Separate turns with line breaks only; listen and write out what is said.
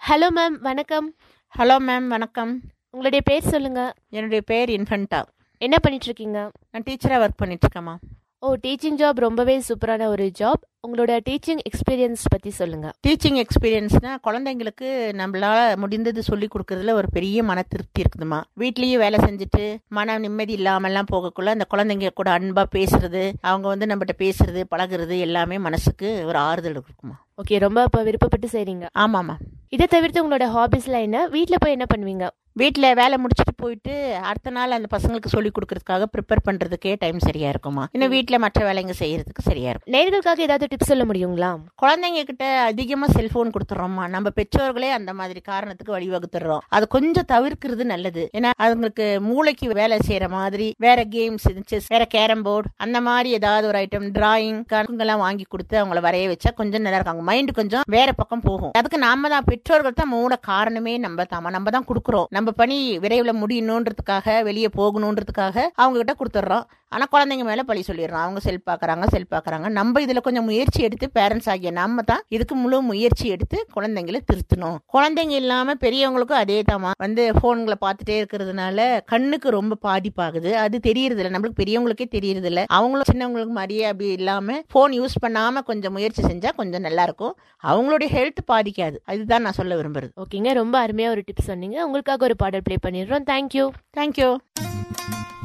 hello ma'am வணக்கம்
hello ma'am வணக்கம்
உங்களுடைய பேர் சொல்லுங்க
என்னுடைய பேர் இன்ஃபென்டா
என்ன பண்ணிட்டு இருக்கீங்க
நான் டீச்சராக ஒர்க் பண்ணிட்டுருக்கேம்மா
ஓ டீச்சிங் ஜாப் ரொம்பவே சூப்பரான ஒரு ஜாப் உங்களோட டீச்சிங் எக்ஸ்பீரியன்ஸ் பத்தி சொல்லுங்க
டீச்சிங் எக்ஸ்பீரியன்ஸ்னால் குழந்தைங்களுக்கு நம்மளால முடிந்தது சொல்லி கொடுக்கறதுல ஒரு பெரிய மன திருப்தி இருக்குதுமா வீட்லேயும் வேலை செஞ்சுட்டு மன நிம்மதி இல்லாமல்லாம் போகக்குள்ள அந்த குழந்தைங்க கூட அன்பாக பேசுறது அவங்க வந்து நம்மகிட்ட பேசுறது பழகுறது எல்லாமே மனசுக்கு ஒரு ஆறுதல் இருக்குமா
ஓகே ரொம்ப அப்ப விருப்பப்பட்டு செய்றீங்க
ஆமாம்மா
இதை தவிர்த்து உங்களோட ஹாபிஸ்ல என்ன வீட்ல போய் என்ன பண்ணுவீங்க
வீட்டில் வேலை முடிச்சுட்டு போயிட்டு அடுத்த நாள் அந்த பசங்களுக்கு சொல்லி கொடுக்கறதுக்காக ப்ரிப்பேர் பண்ணுறதுக்கே டைம் சரியாக இருக்குமா இன்னும் வீட்டில் மற்ற வேலைங்க செய்யறதுக்கு சரியாக இருக்கும்
நேர்களுக்காக ஏதாவது டிப்ஸ் சொல்ல முடியுங்களா
குழந்தைங்க கிட்ட அதிகமாக செல்போன் கொடுத்துட்றோம்மா நம்ம பெற்றோர்களே அந்த மாதிரி காரணத்துக்கு வழிவகுத்துடுறோம் அது கொஞ்சம் தவிர்க்கிறது நல்லது ஏன்னா அதுங்களுக்கு மூளைக்கு வேலை செய்யற மாதிரி வேற கேம்ஸ் செஸ் வேற கேரம் போர்டு அந்த மாதிரி ஏதாவது ஒரு ஐட்டம் டிராயிங் கணக்குங்கெல்லாம் வாங்கி கொடுத்து அவங்கள வரைய வச்சா கொஞ்சம் நல்லா இருக்காங்க மைண்ட் கொஞ்சம் வேற பக்கம் போகும் அதுக்கு நாம தான் பெற்றோர்கள் தான் மூல காரணமே நம்ம தாமா நம்ம தான் கொடுக்குறோம் நம்ம பணி விரைவில் முடியணுன்றதுக்காக வெளியே போகணுன்றதுக்காக அவங்க கிட்ட கொடுத்துட்றோம் ஆனா குழந்தைங்க மேல பழி சொல்லிடுறோம் அவங்க செல் பாக்குறாங்க செல் பாக்குறாங்க நம்ம இதுல கொஞ்சம் முயற்சி எடுத்து பேரண்ட்ஸ் ஆகிய நம்ம தான் இதுக்கு முழு முயற்சி எடுத்து குழந்தைங்களை திருத்தணும் குழந்தைங்க இல்லாம பெரியவங்களுக்கும் அதே தாமா வந்து போன்களை பார்த்துட்டே இருக்கிறதுனால கண்ணுக்கு ரொம்ப பாதிப்பாகுது அது தெரியறது இல்ல நம்மளுக்கு பெரியவங்களுக்கே தெரியறது இல்ல அவங்களும் சின்னவங்களுக்கு மாதிரியே அப்படி இல்லாம போன் யூஸ் பண்ணாம கொஞ்சம் முயற்சி செஞ்சா கொஞ்சம் நல்லா இருக்கும் அவங்களுடைய ஹெல்த் பாதிக்காது அதுதான் நான் சொல்ல விரும்புறது
ஓகேங்க ரொம்ப அருமையா ஒரு டிப்ஸ் சொன்னீங்க உங்களுக்காக ஒரு பாடல் ப்ளே பண்ணிடுறோம் தேங்க்யூ
தேங்க்யூ